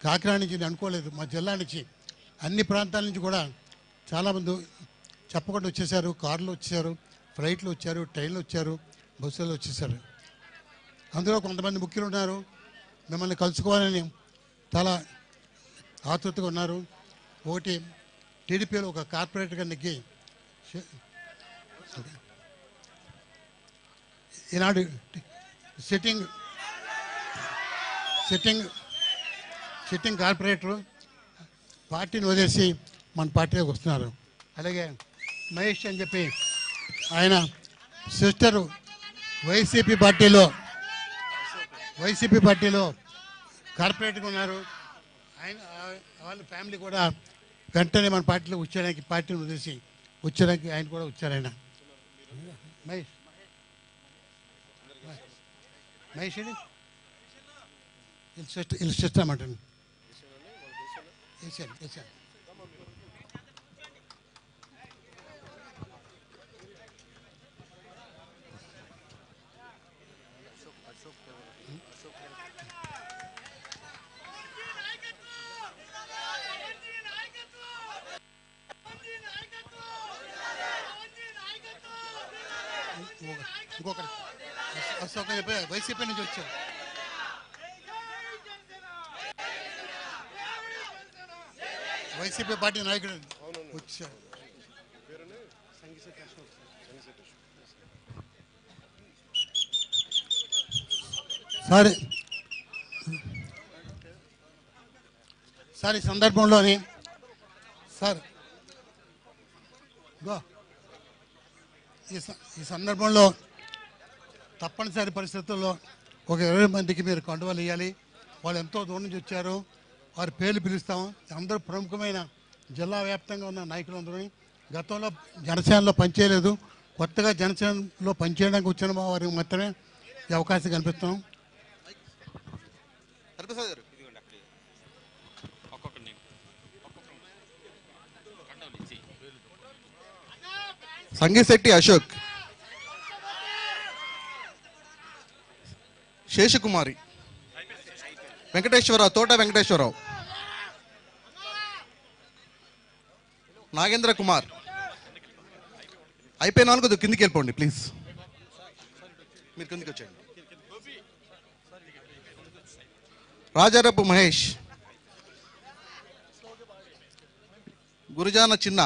కాకినాడ నుంచి నేను అనుకోలేదు మా జిల్లా నుంచి అన్ని ప్రాంతాల నుంచి కూడా చాలామంది చెప్పకుండా వచ్చేసారు కార్లు వచ్చేసారు ఫ్లైట్లు వచ్చారు ట్రైన్లు వచ్చారు బస్సులు వచ్చేసారు అందులో కొంతమంది ముఖ్యులు ఉన్నారు మిమ్మల్ని కలుసుకోవాలని చాలా ఆతృతగా ఉన్నారు ఒకటి టీడీపీలో ఒక కార్పొరేటర్గా నెగ్గి షే- ఈనాడు సిట్టింగ్ సిట్టింగ్ సిట్టింగ్ కార్పొరేటరు పార్టీని వదిలేసి మన పార్టీలోకి వస్తున్నారు అలాగే మహేష్ అని చెప్పి ఆయన సిస్టరు వైసీపీ పార్టీలో వైసీపీ పార్టీలో కార్పొరేట్గా ఉన్నారు ఆయన ఆ- వాళ్ళ ఫ్యామిలీ కూడా వెంటనే మన పార్టీలో వచ్చేయడానికి పార్టీని వదిలేసి వచ్చేయడానికి ఆయన కూడా వచ్చారు ఆయన మహేష్ మహేష్ అండి వీళ్ళ సిస్టర్ వీళ్ళ సిస్టర్ అన్నమాట వేసాను వేసాను ఇంకొకరు అశోక్ అని చెప్పి వైసీపీ నుంచి వచ్చారు వైసీపీ పార్టీ నాయకుడు వచ్చారు సరే సార్ ఈ సందర్భంలోని సార్ గో ఈ స- ఈ సందర్భంలో తప్పనిసరి పరిస్థితుల్లో ఒక ఇరవై మందికి మీరు కండువలు ఇవ్వాలి వాళ్ళు ఎంతో దూరం నుంచి వచ్చారు వారి పేర్లు పిలుస్తాం అందరూ ప్రముఖమైన జిల్లా వ్యాప్తంగా ఉన్న నాయకులందరూ గతంలో జనసేనలో పనిచేయలేదు కొత్తగా జనసేనలో పనిచేయడానికి వచ్చిన వారికి మాత్రమే ఈ అవకాశం కల్పిస్తున్నాం హరిప్రసాద్ గారు ఇదిగోండి అక్కడ ఒక్కొక్కరిని కండవలు ఇచ్చి సంగీశెట్టి అశోక్ శేషకుమారి వెంకటేశ్వరరావు తోట వెంకటేశ్వరరావు నాగేంద్ర కుమార్ అయిపోయిన వాళ్ళు కొద్దిగా కిందికి వెళ్ళిపోండి ప్లీజ్ మీరు కిందికి వచ్చేయండి రాజారపు Mahesh Gurujana Chinna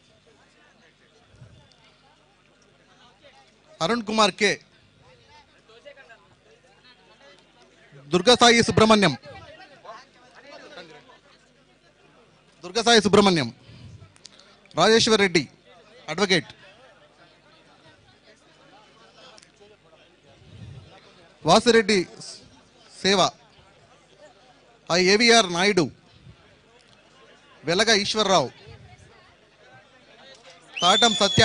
Arun Kumar K Durgasai Subrahmanyam Durgasai Subrahmanyam Rajeshwar Reddy advocate Vasireddy Seva I AVR Naidu Velaga Eswararao Thatam Satya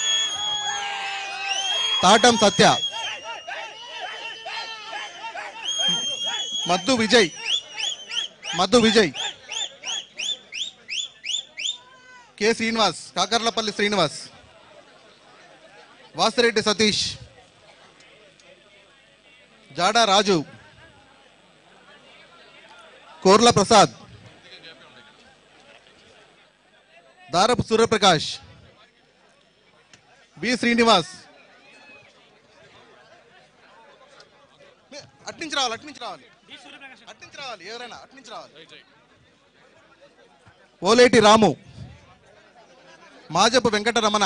Thatam Satya Maddu Vijay Maddu Vijay K Srinivas Kakarlapalli Srinivas Vasireddy Satish Jada Raju Korla Prasad Darapu Suryaprakash B Srinivas మీ- అట్నుంచి రావాలి అట్నుంచి రావాలి అట్నుంచి రావాలి ఎవరైనా అట్నుంచి రావాలి ఓలేటి రాము మాజపు వెంకటరమణ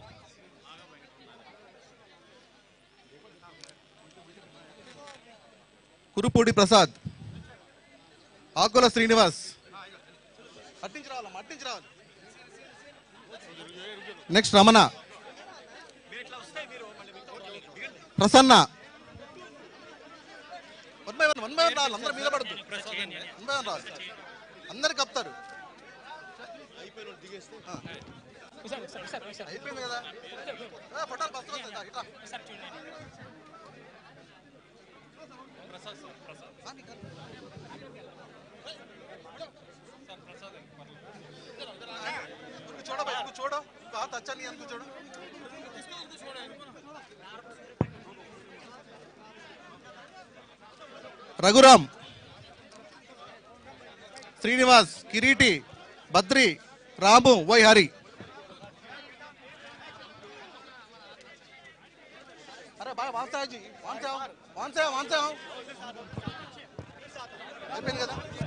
కురుపూడి ప్రసాద్ ఆకుల శ్రీనివాస్ అట్నుంచి రావాలమ్మా అట్నుంచి రావాలి next Ramana Prasanna one by one one by one రావాలి అందరూ మీద పడద్దు వన్ బై వన్ రావాలి అందరు కప్తారు ఆ. అయిపోయింది కదా ఆ, ఫోటోలు బస్సులో వస్తాయి. దా, ఇట్రా. ఆ, నీకు కాదు. ఇంకో చూడ భయ్, ఇంకో చూడు ఇంకో హాత్ అచ్చా నీ అనుకో చూడు రఘురామ్ శ్రీనివాస్ కిరీటి బద్రి రాము వై హరి అరే బాయ్ వాన్సాజీ వాన్సావ్ వాన్సావ్ వాన్సావ్ అయిపోయింది కదా